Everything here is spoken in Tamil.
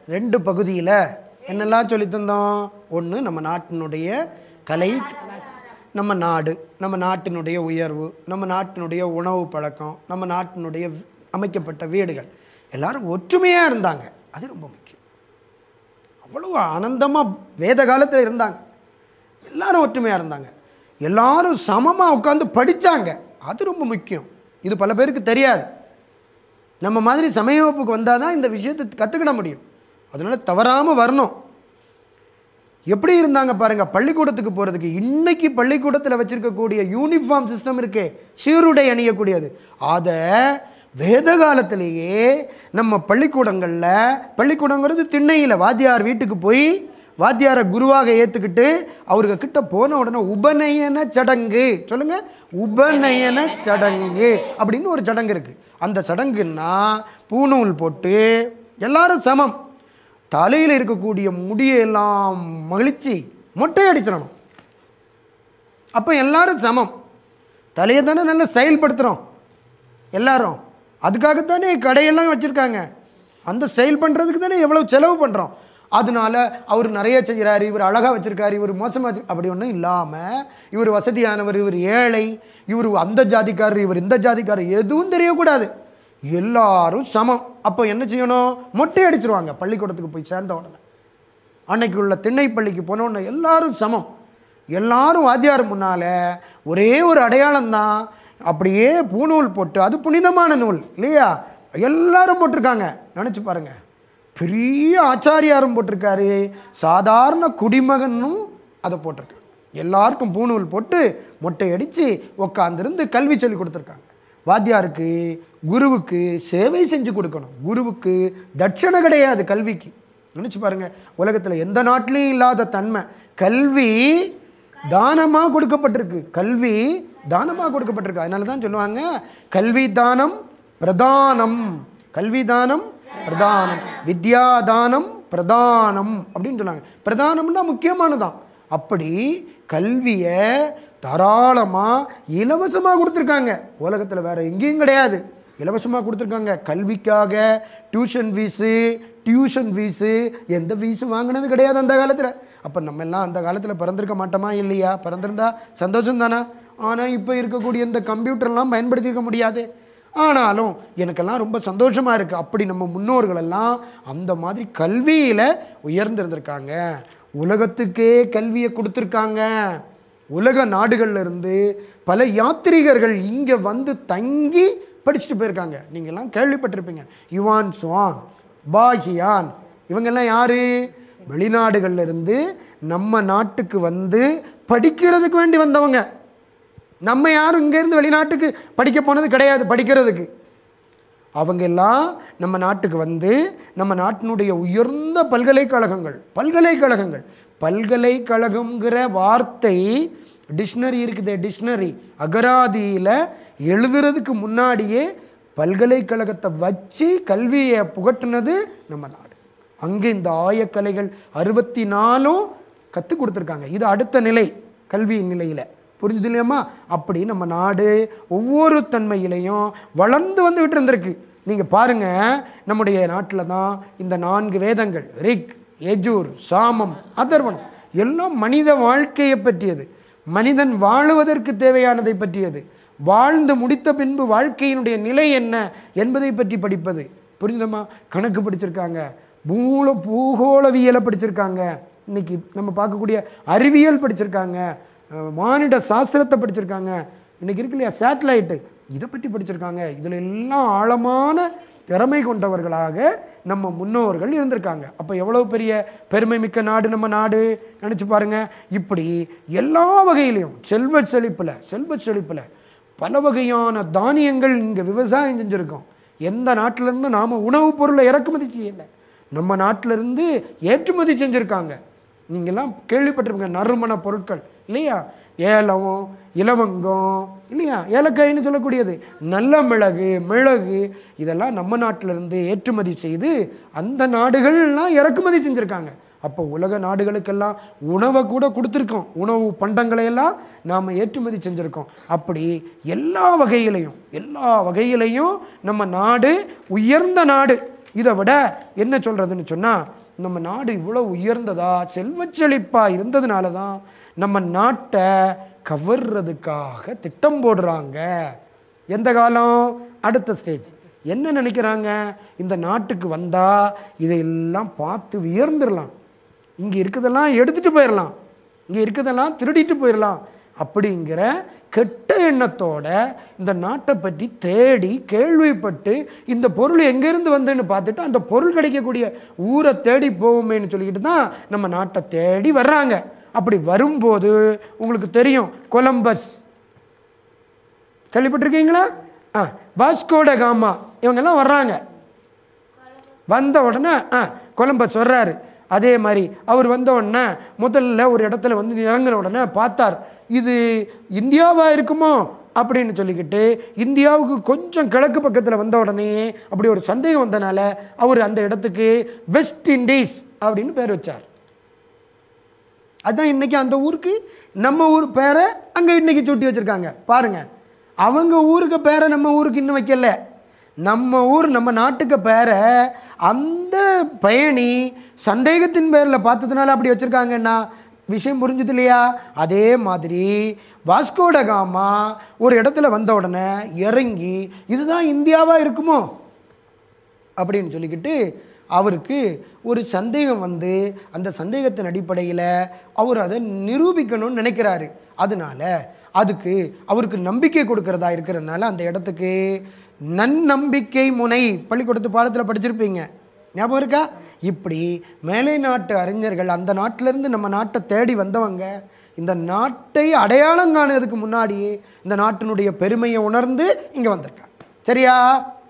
ரெண்டு பகுதியில் என்னெல்லாம் சொல்லி தந்தோம் ஒன்று நம்ம நாட்டினுடைய கலை நம்ம நாடு நம்ம நாட்டினுடைய உயர்வு நம்ம நாட்டினுடைய உணவு பழக்கம் நம்ம நாட்டினுடைய வி- அமைக்கப்பட்ட வீடுகள் எல்லாரும் ஒற்றுமையாக இருந்தாங்க அது ரொம்ப முக்கியம் அவ்வளோ ஆனந்தமாக வேத காலத்தில் இருந்தாங்க எல்லாரும் ஒற்றுமையாக இருந்தாங்க எல்லாரும் சமமாக உட்காந்து படித்தாங்க அது ரொம்ப முக்கியம் இது பல பேருக்கு தெரியாது நம்ம மாதிரி சமய வகுப்புக்கு வந்தால் தான் இந்த விஷயத்தை கற்றுக்கிட முடியும் அதனால் தவறாமல் வரணும் எப்படி இருந்தாங்க பாருங்க பள்ளிக்கூடத்துக்கு போகிறதுக்கு இன்னைக்கு பள்ளிக்கூடத்தில் வச்சிருக்கக்கூடிய யூனிஃபார்ம் சிஸ்டம் இருக்கே சீருடை அணியக்கூடியது அதை வேத காலத்திலேயே நம்ம பள்ளிக்கூடங்களில் பள்ளிக்கூடங்கிறது திண்ணையில் வாத்தியார் வீட்டுக்கு போய் வாத்தியாரை குருவாக ஏற்றுக்கிட்டு அவருக்கு கிட்ட போன உடனே உபநயன சடங்கு சொல்லுங்க உபநயன சடங்கு அப்படின்னு ஒரு சடங்கு இருக்குது அந்த சடங்குன்னா பூநூல் போட்டு எல்லாரும் சமம் தலையில் இருக்கக்கூடிய முடியெல்லாம் மகிழ்ச்சி மொட்டை அடிச்சிடணும் அப்போ எல்லாரும் சமம் தலையை தானே நல்லா செயல்படுத்துகிறோம் எல்லாரும் அதுக்காகத்தானே கடையெல்லாம் வச்சுருக்காங்க அந்த ஸ்டைல் பண்ணுறதுக்கு தானே எவ்வளோ செலவு பண்ணுறோம் அதனால அவர் நிறைய செய்கிறாரு இவர் அழகாக வச்சுருக்காரு இவர் மோசமாக வச்சு அப்படி ஒன்றும் இல்லாமல் இவர் வசதியானவர் இவர் ஏழை இவர் அந்த ஜாதிக்காரர் இவர் இந்த ஜாதிக்காரர் எதுவும் தெரியக்கூடாது எல்லாரும் சமம் அப்போ என்ன செய்யணும் மொட்டை அடிச்சிருவாங்க பள்ளிக்கூடத்துக்கு போய் சேர்ந்த உடனே அன்னைக்கு உள்ள திண்ணை பள்ளிக்கு போன உடனே எல்லாரும் சமம் எல்லாரும் வாத்தியார் முன்னால் ஒரே ஒரு அடையாளம் தான் அப்படியே பூநூல் போட்டு அது புனிதமான நூல் இல்லையா எல்லாரும் போட்டிருக்காங்க நினச்சி பாருங்க பெரிய ஆச்சாரியாரும் போட்டிருக்காரு சாதாரண குடிமகனும் அதை போட்டிருக்காங்க எல்லாருக்கும் பூநூல் போட்டு மொட்டை அடித்து உக்காந்துருந்து கல்வி சொல்லி கொடுத்துருக்காங்க வாத்தியாருக்கு குருவுக்கு சேவை செஞ்சு கொடுக்கணும் குருவுக்கு தட்சணை கிடையாது கல்விக்கு நினச்சி பாருங்க உலகத்தில் எந்த நாட்டிலையும் இல்லாத தன்மை கல்வி தானமாக கொடுக்கப்பட்டிருக்கு கல்வி தானமாக கொடுக்கப்பட்டிருக்கு அதனால தான் சொல்லுவாங்க கல்வி தானம் பிரதானம் கல்வி தானம் பிரதானம் வித்யா தானம் பிரதானம் அப்படின்னு சொன்னாங்க பிரதானம்னா முக்கியமானதான் அப்படி கல்வியை தாராளமாக இலவசமாக கொடுத்துருக்காங்க உலகத்தில் வேற எங்கேயும் கிடையாது இலவசமாக கொடுத்துருக்காங்க கல்விக்காக டியூஷன் ஃபீஸு டியூஷன் ஃபீஸு எந்த ஃபீஸும் வாங்கினது கிடையாது அந்த காலத்தில் அப்போ நம்ம எல்லாம் அந்த காலத்தில் பிறந்திருக்க மாட்டோமா இல்லையா பிறந்திருந்தா சந்தோஷம் தானே ஆனால் இப்போ இருக்கக்கூடிய இந்த கம்ப்யூட்டர்லாம் பயன்படுத்தியிருக்க முடியாது ஆனாலும் எனக்கெல்லாம் ரொம்ப சந்தோஷமாக இருக்குது அப்படி நம்ம முன்னோர்களெல்லாம் அந்த மாதிரி கல்வியில் உயர்ந்திருந்திருக்காங்க உலகத்துக்கே கல்வியை கொடுத்துருக்காங்க உலக நாடுகள்ல இருந்து பல யாத்ரீகர்கள் இங்கே வந்து தங்கி படிச்சுட்டு போயிருக்காங்க நீங்கள்லாம் கேள்விப்பட்டிருப்பீங்க யுவான் சுவான் பாஹியான் இவங்கெல்லாம் யாரு வெளிநாடுகள்ல இருந்து நம்ம நாட்டுக்கு வந்து படிக்கிறதுக்கு வேண்டி வந்தவங்க நம்ம யாரும் இங்கேருந்து வெளிநாட்டுக்கு படிக்க போனது கிடையாது படிக்கிறதுக்கு அவங்க எல்லாம் நம்ம நாட்டுக்கு வந்து நம்ம நாட்டினுடைய உயர்ந்த பல்கலைக்கழகங்கள் பல்கலைக்கழகங்கள் பல்கலைக்கழகங்கிற வார்த்தை டிக்ஷனரி இருக்குது டிக்ஷனரி அகராதியில் எழுதுறதுக்கு முன்னாடியே பல்கலைக்கழகத்தை வச்சு கல்வியை புகட்டுனது நம்ம நாடு அங்கே இந்த ஆயக்கலைகள் அறுபத்தி நாலும் கற்றுக் கொடுத்துருக்காங்க இது அடுத்த நிலை கல்வி நிலையில் புரிஞ்சுது இல்லையாம்மா அப்படி நம்ம நாடு ஒவ்வொரு தன்மையிலையும் வளர்ந்து வந்துகிட்டு இருந்திருக்கு நீங்கள் பாருங்கள் நம்முடைய நாட்டில் தான் இந்த நான்கு வேதங்கள் ரிக் எஜூர் சாமம் அதர்வனம் எல்லாம் மனித வாழ்க்கையை பற்றியது மனிதன் வாழுவதற்கு தேவையானதை பற்றியது வாழ்ந்து முடித்த பின்பு வாழ்க்கையினுடைய நிலை என்ன என்பதை பற்றி படிப்பது புரிந்தமா கணக்கு படிச்சிருக்காங்க பூல பூகோளவியலை படிச்சிருக்காங்க இன்னைக்கு நம்ம பார்க்கக்கூடிய அறிவியல் படிச்சிருக்காங்க அஹ் மானிட சாஸ்திரத்தை படிச்சிருக்காங்க இன்னைக்கு இருக்கு இல்லையா சேட்டலைட்டு இதை பற்றி படிச்சிருக்காங்க இதில் எல்லாம் ஆழமான திறமை கொண்டவர்களாக நம்ம முன்னோர்கள் இருந்திருக்காங்க அப்போ எவ்வளோ பெரிய பெருமை மிக்க நாடு நம்ம நாடு நினச்சி பாருங்க இப்படி எல்லா வகையிலையும் செல்வ செழிப்பில் செல்வ செழிப்பில் பல வகையான தானியங்கள் இங்கே விவசாயம் செஞ்சுருக்கோம் எந்த நாட்டிலேருந்து நாம் உணவுப் பொருளை இறக்குமதி செய்யலை நம்ம நாட்டிலேருந்து ஏற்றுமதி செஞ்சுருக்காங்க நீங்கள்லாம் கேள்விப்பட்டிருப்பீங்க நறுமண பொருட்கள் இல்லையா ஏலம் இலவங்கம் இல்லையா ஏலக்காய்னு சொல்லக்கூடியது நல்ல மிளகு மிளகு இதெல்லாம் நம்ம நாட்டிலிருந்து ஏற்றுமதி செய்து அந்த நாடுகள்லாம் இறக்குமதி செஞ்சுருக்காங்க அப்போ உலக நாடுகளுக்கெல்லாம் உணவை கூட கொடுத்துருக்கோம் உணவு பண்டங்களை எல்லாம் நாம் ஏற்றுமதி செஞ்சுருக்கோம் அப்படி எல்லா வகையிலையும் எல்லா வகையிலையும் நம்ம நாடு உயர்ந்த நாடு இதை விட என்ன சொல்கிறதுன்னு சொன்னால் நம்ம நாடு இவ்வளோ உயர்ந்ததா செல்வச் செழிப்பா இருந்ததுனால தான் நம்ம நாட்டை கவர்றதுக்காக திட்டம் போடுறாங்க எந்த காலம் அடுத்த ஸ்டேஜ் என்ன நினைக்கிறாங்க இந்த நாட்டுக்கு வந்தால் இதையெல்லாம் பார்த்து உயர்ந்துடலாம் இங்கே இருக்கிறதெல்லாம் எடுத்துகிட்டு போயிடலாம் இங்கே இருக்கிறதெல்லாம் திருடிட்டு போயிடலாம் அப்படிங்கிற கெட்ட எண்ணத்தோட இந்த நாட்டை பற்றி தேடி கேள்விப்பட்டு இந்த பொருள் எங்கேருந்து வந்தேன்னு பார்த்துட்டு அந்த பொருள் கிடைக்கக்கூடிய ஊரை தேடி போவோமேன்னு சொல்லிக்கிட்டு தான் நம்ம நாட்டை தேடி வர்றாங்க அப்படி வரும்போது உங்களுக்கு தெரியும் கொலம்பஸ் கேள்விப்பட்டிருக்கீங்களா ஆ வாஸ்கோட காமா இவங்கெல்லாம் வர்றாங்க வந்த உடனே ஆ கொலம்பஸ் வர்றாரு அதே மாதிரி அவர் வந்த உடனே முதல்ல ஒரு இடத்துல வந்து இறங்குன உடனே பார்த்தார் இது இந்தியாவா இருக்குமோ அப்படின்னு சொல்லிக்கிட்டு இந்தியாவுக்கு கொஞ்சம் கிழக்கு பக்கத்தில் வந்த உடனே அப்படி ஒரு சந்தேகம் வந்தனால அவர் அந்த இடத்துக்கு வெஸ்ட் இண்டீஸ் அப்படின்னு பேர் வச்சார் அதான் இன்னைக்கு அந்த ஊருக்கு நம்ம ஊர் பேரை அங்கே இன்னைக்கு சுட்டி வச்சுருக்காங்க பாருங்க அவங்க ஊருக்கு பேரை நம்ம ஊருக்கு இன்னும் வைக்கல நம்ம ஊர் நம்ம நாட்டுக்கு பேரை அந்த பயணி சந்தேகத்தின் பேரில் பார்த்ததுனால அப்படி வச்சுருக்காங்கன்னா விஷயம் புரிஞ்சுது இல்லையா அதே மாதிரி வாஸ்கோட காமா ஒரு இடத்துல வந்த உடனே இறங்கி இதுதான் இந்தியாவாக இருக்குமோ அப்படின்னு சொல்லிக்கிட்டு அவருக்கு ஒரு சந்தேகம் வந்து அந்த சந்தேகத்தின் அடிப்படையில் அவர் அதை நிரூபிக்கணும்னு நினைக்கிறாரு அதனால அதுக்கு அவருக்கு நம்பிக்கை கொடுக்கறதா இருக்கிறதுனால அந்த இடத்துக்கு நன்னம்பிக்கை முனை பள்ளிக்கூடத்து பாடத்தில் படிச்சிருப்பீங்க ஞாபகம் இருக்கா இப்படி மேலை நாட்டு அறிஞர்கள் அந்த நாட்டிலேருந்து நம்ம நாட்டை தேடி வந்தவங்க இந்த நாட்டை அடையாளம் காணுறதுக்கு முன்னாடியே இந்த நாட்டினுடைய பெருமையை உணர்ந்து இங்கே வந்திருக்காங்க சரியா